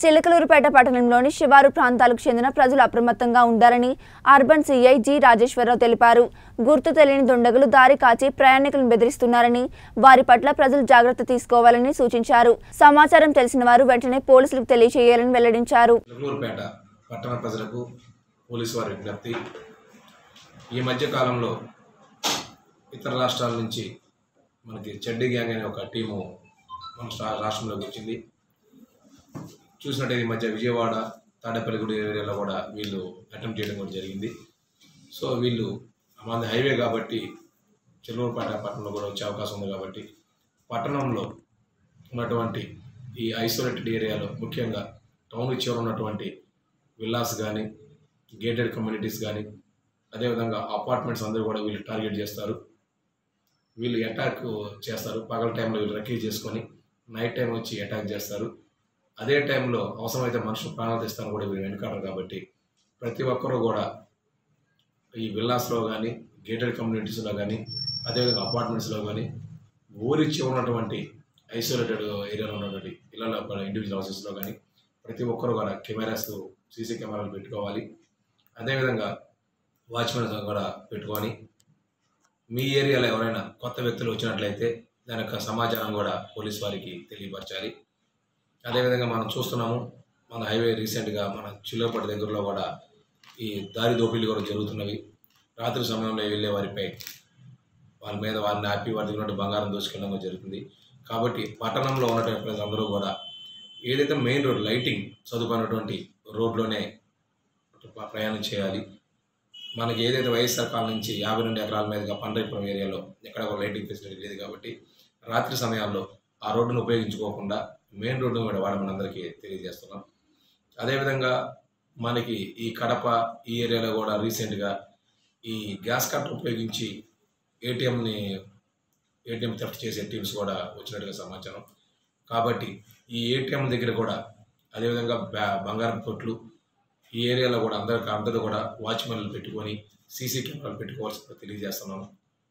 చిలకలూరుపేట పట్టణంలోని శివారు ప్రాంతాలకు చెందిన ప్రజలు అప్రమత్తంగా ఉండాలని అర్బన్ సీఐ జి రాజేశ్వరరావు తెలిపారు గుర్తు తెలియని దుండగులు దారి కాచి ప్రయాణికులను బెదిరిస్తున్నారని వారి పట్ల ప్రజలు జాగ్రత్త తీసుకోవాలని సూచించారు సమాచారం తెలిసిన వారు వెంటనే పోలీసులకు తెలియజేయాలని వెల్లడించారు చిలకలూరుపేట పట్టణ ప్రజలకు పోలీసు వారి విజ్ఞప్తి ఈ మధ్య కాలంలో ఇతర రాష్ట్రాల నుంచి మనకి చెడ్డి గ్యాంగ్ అనే ఒక టీము మన రా- రాష్ట్రంలోకి వచ్చింది చూసినట్టయితే ఈ మధ్య విజయవాడ తాడేపల్లిగూడ ఏరియాలో కూడా వీళ్ళు అటెంప్ట్ చేయడం కూడా జరిగింది సో వీళ్ళు మనది హైవే కాబట్టి చిలకలూరుపేట పట్టణంలో కూడా వచ్చే అవకాశం ఉంది కాబట్టి పట్టణంలో ఉన్నటువంటి ఈ ఐసోలేటెడ్ ఏరియాలో ముఖ్యంగా టౌన్ చివర ఉన్నటువంటి విల్లాస్ కానీ గేటెడ్ కమ్యూనిటీస్ కానీ అదేవిధంగా అపార్ట్మెంట్స్ అందరూ కూడా వీళ్ళు టార్గెట్ చేస్తారు వీళ్ళు అటాక్ చేస్తారు పగల టైంలో వీళ్ళు రెక్కీ చేసుకొని నైట్ టైం వచ్చి అటాక్ చేస్తారు అదే టైంలో అవసరమైతే మనుషులు ప్రాణాలు తీస్తాను కూడా వీళ్ళు వెనుకాడరు కాబట్టి ప్రతి ఒక్కరూ కూడా ఈ విల్లాస్లో కానీ గేటెడ్ కమ్యూనిటీస్లో కానీ అదేవిధంగా అపార్ట్మెంట్స్లో కానీ ఊరిచ్చి ఉన్నటువంటి ఐసోలేటెడ్ ఏరియాలో ఉన్నటువంటి ఇళ్ళలో కూడా ఇండివిజువల్ హౌసెస్లో కానీ ప్రతి ఒక్కరు కూడా కెమెరాస్ సీసీ కెమెరాలు పెట్టుకోవాలి అదేవిధంగా వాచ్మెన్ కూడా పెట్టుకొని మీ ఏరియాలో ఎవరైనా కొత్త వ్యక్తులు వచ్చినట్లయితే దాని యొక్క సమాచారం కూడా పోలీస్ వారికి తెలియపరచాలి అదేవిధంగా మనం చూస్తున్నాము మన హైవే రీసెంట్గా మన చిల్లపటి దగ్గరలో కూడా ఈ దారి దోపిడీలు కూడా జరుగుతున్నవి రాత్రి సమయంలో వెళ్ళే వారిపై వాళ్ళ మీద వారిని ఆపి వారి దగ్గర బంగారం దోచుకెళ్ళడం కూడా జరుగుతుంది కాబట్టి పట్టణంలో ఉన్నటువంటి ప్రజలందరూ కూడా ఏదైతే మెయిన్ రోడ్ లైటింగ్ చదువుకున్నటువంటి రోడ్లోనే ప్ర- ప్రయాణం చేయాలి మనకి ఏదైతే వైఎస్ఆర్ కాలం నుంచి యాభై రెండు ఎకరాల మీదుగా పండ్రైపురం ఏరియాలో ఎక్కడ కూడా లైటింగ్ ఫెసిలిటీ లేదు కాబట్టి రాత్రి సమయాల్లో ఆ రోడ్డును ఉపయోగించుకోకుండా మెయిన్ రోడ్డును కూడా వాడమని అందరికీ తెలియజేస్తున్నాం అదేవిధంగా మనకి ఈ కడప ఈ ఏరియాలో కూడా రీసెంట్గా ఈ గ్యాస్ కట్ ఉపయోగించి ఏటీఎంని ఏటీఎం థెఫ్ట్ చేసే టీమ్స్ కూడా వచ్చినట్టుగా సమాచారం కాబట్టి ఈ ఏటీఎం దగ్గర కూడా అదేవిధంగా బ్యా బంగారం కొట్లు ఈ ఏరియాలో కూడా అందరికి అందరూ కూడా వాచ్మెన్లు పెట్టుకొని సీసీ కెమెరాలు పెట్టుకోవాల్సిందిగా తెలియజేస్తున్నాను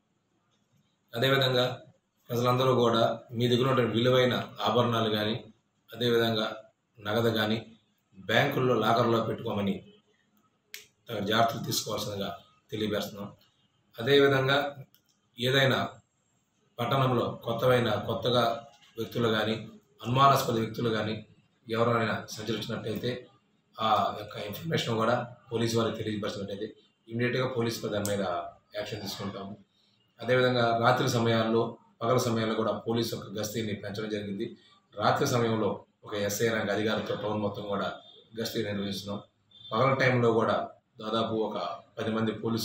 అదేవిధంగా ప్రజలందరూ కూడా మీ దగ్గర ఉన్నటువంటి విలువైన ఆభరణాలు కానీ అదేవిధంగా నగదు కానీ బ్యాంకుల్లో లాకర్లో పెట్టుకోమని తగిన జాగ్రత్తలు తీసుకోవాల్సిందిగా తెలియజేస్తున్నాం అదేవిధంగా ఏదైనా పట్టణంలో కొత్తవైన కొత్తగా వ్యక్తులు కానీ అనుమానాస్పద వ్యక్తులు కానీ ఎవరైనా సంచరించినట్టయితే ఆ యొక్క ఇన్ఫర్మేషన్ కూడా పోలీసు వారికి తెలియపరిచినట్టయితే ఇమీడియట్గా పోలీసు దాని మీద యాక్షన్ తీసుకుంటాము అదేవిధంగా రాత్రి సమయాల్లో పగల సమయాల్లో కూడా పోలీసు యొక్క గస్తీని పెంచడం జరిగింది రాత్రి సమయంలో ఒక ఎస్ఐ ర్యాంక్ అధికారితో టౌన్ మొత్తం కూడా గస్తీ నిర్వహిస్తున్నాం పగల టైంలో కూడా దాదాపు ఒక పది మంది పోలీసు